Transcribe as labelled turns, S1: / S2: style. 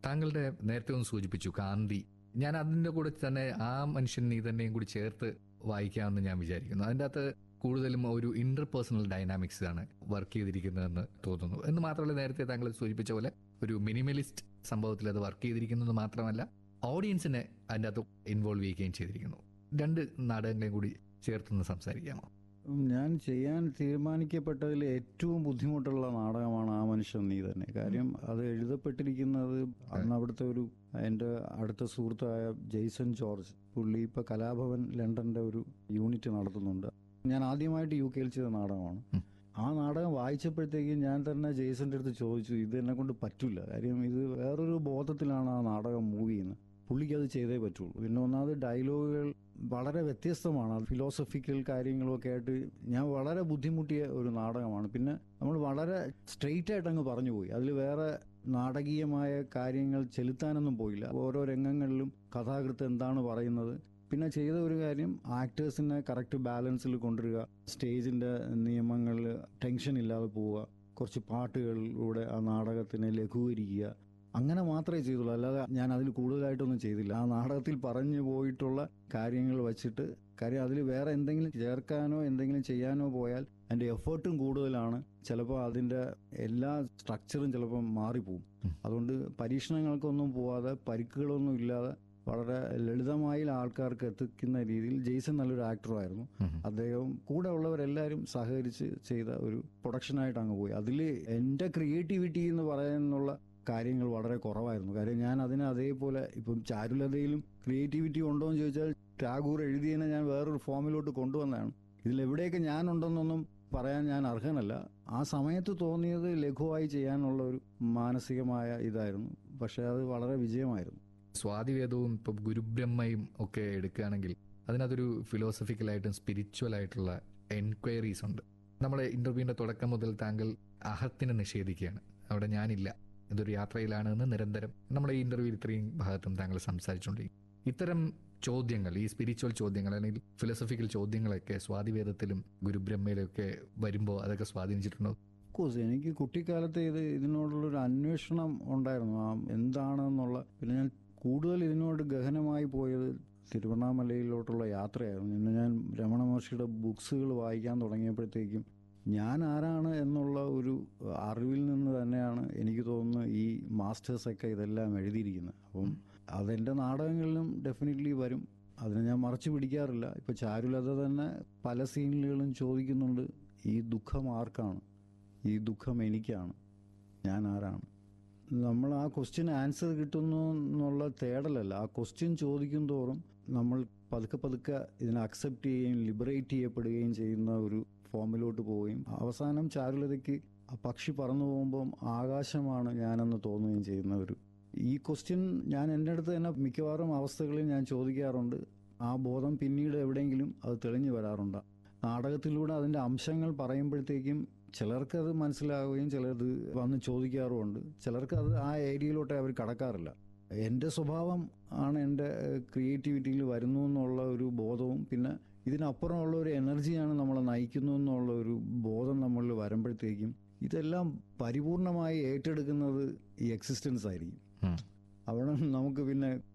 S1: താങ്കളുടെ നേരത്തെ ഒന്ന് സൂചിപ്പിച്ചു കാന്തി ഞാൻ അതിന്റെ കൂടെ തന്നെ ആ മനുഷ്യൻ നീ തന്നെയും കൂടി ചേർത്ത് വായിക്കാമെന്ന് ഞാൻ വിചാരിക്കുന്നു അതിൻ്റെ അകത്ത് കൂടുതലും ഒരു ഇന്റർ പേഴ്സണൽ ഡൈനാമിക്സ് ആണ് വർക്ക് ചെയ്തിരിക്കുന്നതെന്ന് തോന്നുന്നു എന്ന് മാത്രമല്ല നേരത്തെ താങ്കൾ സൂചിപ്പിച്ച പോലെ ഒരു മിനിമലിസ്റ്റ് സംഭവത്തിൽ അത് വർക്ക് ചെയ്തിരിക്കുന്നത് മാത്രമല്ല ഓഡിയൻസിനെ അതിൻ്റെ അകത്ത് ഇൻവോൾവ് ചെയ്യുകയും ചെയ്തിരിക്കുന്നു രണ്ട് നാടകങ്ങളെയും കൂടി ചേർത്തൊന്ന് സംസാരിക്കാമോ
S2: ഞാൻ ചെയ്യാൻ തീരുമാനിക്കപ്പെട്ടതിൽ ഏറ്റവും ബുദ്ധിമുട്ടുള്ള നാടകമാണ് ആ മനുഷ്യൻ നീ തന്നെ കാര്യം അത് എഴുതപ്പെട്ടിരിക്കുന്നത് അന്ന് അവിടുത്തെ ഒരു എൻ്റെ അടുത്ത സുഹൃത്തായ ജെയ്സൺ ജോർജ് പുള്ളി ഇപ്പൊ കലാഭവൻ ലണ്ടന്റെ ഒരു യൂണിറ്റ് നടത്തുന്നുണ്ട് ഞാൻ ആദ്യമായിട്ട് യു കെയിൽ ചെയ്ത നാടകമാണ്
S1: ഉം.
S2: ആ നാടകം വായിച്ചപ്പോഴത്തേക്കും ഞാൻ തന്നെ ജെയ്സന്റെ അടുത്ത് ചോദിച്ചു ഇത് എന്നെ കൊണ്ട് പറ്റില്ല കാര്യം ഇത് വേറൊരു ബോധത്തിലാണ് ആ നാടകം മൂവ് ചെയ്യുന്നത് പുള്ളിക്ക് അത് ചെയ്തേ പറ്റുള്ളൂ പിന്നെ ഒന്നാമത് ഡയലോഗുകൾ വളരെ വ്യത്യസ്തമാണ് ഫിലോസഫിക്കൽ കാര്യങ്ങളൊക്കെ ആയിട്ട് ഞാൻ വളരെ ബുദ്ധിമുട്ടിയ ഒരു നാടകമാണ് പിന്നെ നമ്മൾ വളരെ സ്ട്രെയിറ്റ് ആയിട്ട് അങ്ങ് പറഞ്ഞു പോയി അതിൽ വേറെ നാടകീയമായ കാര്യങ്ങൾ ചെലുത്താനൊന്നും പോയില്ല ഓരോ രംഗങ്ങളിലും കഥാകൃത്ത് എന്താണ് പറയുന്നത് പിന്നെ ചെയ്ത ഒരു കാര്യം ആക്ടേഴ്സിനെ കറക്റ്റ് ബാലൻസിൽ കൊണ്ടുവരിക സ്റ്റേജിന്റെ നിയമങ്ങളിൽ ടെൻഷൻ ഇല്ലാതെ പോവുക കുറച്ച് പാട്ടുകളിലൂടെ ആ നാടകത്തിനെ ലഘൂകരിക്കുക അങ്ങനെ മാത്രമേ ചെയ്തുള്ളൂ അല്ലാതെ ഞാൻ അതിൽ കൂടുതലായിട്ടൊന്നും ചെയ്തില്ല ആ നാടകത്തിൽ പറഞ്ഞു പോയിട്ടുള്ള കാര്യങ്ങൾ വെച്ചിട്ട് കാര്യം അതിൽ വേറെ എന്തെങ്കിലും ചേർക്കാനോ എന്തെങ്കിലും ചെയ്യാനോ പോയാൽ അതിന്റെ എഫേർട്ടും കൂടുതലാണ് ചിലപ്പോൾ അതിന്റെ എല്ലാ സ്ട്രക്ചറും ചിലപ്പോൾ മാറിപ്പോവും
S1: ഉം.
S2: അതുകൊണ്ട് പരീക്ഷണങ്ങൾക്കൊന്നും പോവാതെ പരിക്കുകളൊന്നും ഇല്ലാതെ വളരെ ലളിതമായി ആൾക്കാർക്ക് എത്തിക്കുന്ന രീതിയിൽ ജെയ്സൺ നല്ലൊരു ആക്ടറായിരുന്നു
S1: ഉം.
S2: അദ്ദേഹം കൂടെ ഉള്ളവരെല്ലാവരും സഹകരിച്ച് ചെയ്ത ഒരു പ്രൊഡക്ഷനായിട്ട് അങ്ങ് പോയി അതിൽ എൻ്റെ ക്രിയേറ്റിവിറ്റി എന്ന് പറയുന്നുള്ള കാര്യങ്ങൾ വളരെ കുറവായിരുന്നു കാര്യം ഞാൻ അതിനെ അതേപോലെ ഇപ്പം ചാരുലതയിലും ക്രിയേറ്റിവിറ്റി ഉണ്ടോ എന്ന് ചോദിച്ചാൽ ടാഗൂർ എഴുതിയതിനെ ഞാൻ വേറൊരു ഫോമിലോട്ട് കൊണ്ടുവന്നതാണ് ഇതിലെവിടെയൊക്കെ ഞാനുണ്ടെന്നൊന്നും പറയാൻ ഞാൻ അർഹനല്ല ആ സമയത്ത് തോന്നിയത് ലഘുവായി ചെയ്യാനുള്ള ഒരു മാനസികമായ ഇതായിരുന്നു പക്ഷെ അത് വളരെ വിജയമായിരുന്നു
S1: സ്വാതിവേദവും ഇപ്പം ഗുരുബ്രഹ്മയും ഒക്കെ എടുക്കുകയാണെങ്കിൽ അതിനകത്തൊരു ഫിലോസഫിക്കലായിട്ടും സ്പിരിച്വൽ ആയിട്ടുള്ള എൻക്വയറീസ് ഉണ്ട് നമ്മുടെ ഇന്റർവ്യൂവിന്റെ തുടക്കം മുതൽ താങ്കൾ അഹത്തിനെ നിഷേധിക്കുകയാണ് അവിടെ ഞാനില്ല ഇതൊരു യാത്രയിലാണ് എന്ന് നിരന്തരം നമ്മുടെ ഈ ഇന്റർവ്യൂ ഇത്രയും ഭാഗത്തും താങ്കൾ സംസാരിച്ചുകൊണ്ടിരിക്കും ഇത്തരം ചോദ്യങ്ങൾ ഈ സ്പിരിച്വൽ ചോദ്യങ്ങൾ അല്ലെങ്കിൽ ഫിലോസഫിക്കൽ ചോദ്യങ്ങളൊക്കെ സ്വാതിവേദത്തിലും ഗുരുബ്രഹ്മയിലും ഒക്കെ വരുമ്പോൾ അതൊക്കെ സ്വാധീനിച്ചിട്ടുണ്ടോ
S2: കോഴ്സ് എനിക്ക് കുട്ടിക്കാലത്ത് ഇത് ഇതിനോടുള്ളൊരു അന്വേഷണം ഉണ്ടായിരുന്നു ആ എന്താണെന്നുള്ള പിന്നെ ഞാൻ കൂടുതൽ ഇതിനോട് ഗഹനമായി പോയത് തിരുവണ്ണാമലയിലോട്ടുള്ള യാത്രയായിരുന്നു പിന്നെ ഞാൻ രമണ മഹർഷിയുടെ ബുക്സുകൾ വായിക്കാൻ തുടങ്ങിയപ്പോഴത്തേക്കും ഞാൻ ആരാണ് എന്നുള്ള ഒരു അറിവിൽ നിന്ന് തന്നെയാണ് എനിക്ക് തോന്നുന്നു ഈ മാസ്റ്റേഴ്സൊക്കെ ഇതെല്ലാം എഴുതിയിരിക്കുന്നത് അപ്പം അതെൻ്റെ നാടകങ്ങളിലും ഡെഫിനറ്റ്ലി വരും അതിനെ ഞാൻ മറച്ചു പിടിക്കാറില്ല ഇപ്പൊ ചാരുലത തന്നെ പല സീനുകളും ചോദിക്കുന്നുണ്ട് ഈ ദുഃഖം ആർക്കാണ് ഈ ദുഃഖം എനിക്കാണ് ഞാൻ ആരാണ് നമ്മൾ ആ ക്വസ്റ്റ്യൻ ആൻസർ കിട്ടുന്നു എന്നുള്ള തേടലല്ല ആ ക്വസ്റ്റ്യൻ ചോദിക്കും തോറും നമ്മൾ പതുക്കെ പതുക്കെ ഇതിനെ അക്സെപ്റ്റ് ചെയ്യുകയും ലിബറേറ്റ് ചെയ്യപ്പെടുകയും ചെയ്യുന്ന ഒരു ഫോമിലോട്ട് പോവുകയും അവസാനം ചാരുലതയ്ക്ക് ആ പക്ഷി പറന്നു പോകുമ്പം ആകാശമാണ് ഞാനെന്ന് തോന്നുകയും ചെയ്യുന്ന ഒരു ഈ ക്വസ്റ്റ്യൻ ഞാൻ എൻ്റെ അടുത്ത് തന്നെ മിക്കവാറും അവസ്ഥകളിൽ ഞാൻ ചോദിക്കാറുണ്ട് ആ ബോധം പിന്നീട് എവിടെയെങ്കിലും അത് തെളിഞ്ഞു വരാറുണ്ട് നാടകത്തിലൂടെ അതിൻ്റെ അംശങ്ങൾ പറയുമ്പോഴത്തേക്കും ചിലർക്ക് അത് മനസ്സിലാവുകയും ചിലത് വന്ന് ചോദിക്കാറുമുണ്ട് ചിലർക്ക് അത് ആ ഏരിയയിലോട്ട് അവർ കടക്കാറില്ല എൻ്റെ സ്വഭാവം ആണ് എൻ്റെ ക്രിയേറ്റിവിറ്റിയിൽ വരുന്നു എന്നുള്ള ഒരു ബോധവും പിന്നെ ഇതിനപ്പുറമുള്ള ഒരു എനർജിയാണ് നമ്മളെ നയിക്കുന്നു എന്നുള്ള ഒരു ബോധം നമ്മളിൽ വരുമ്പോഴത്തേക്കും ഇതെല്ലാം പരിപൂർണമായി ഏറ്റെടുക്കുന്നത് ഈ എക്സിസ്റ്റൻസ് ആയിരിക്കും
S1: ഉം.
S2: അവിടെ നമുക്ക് പിന്നെ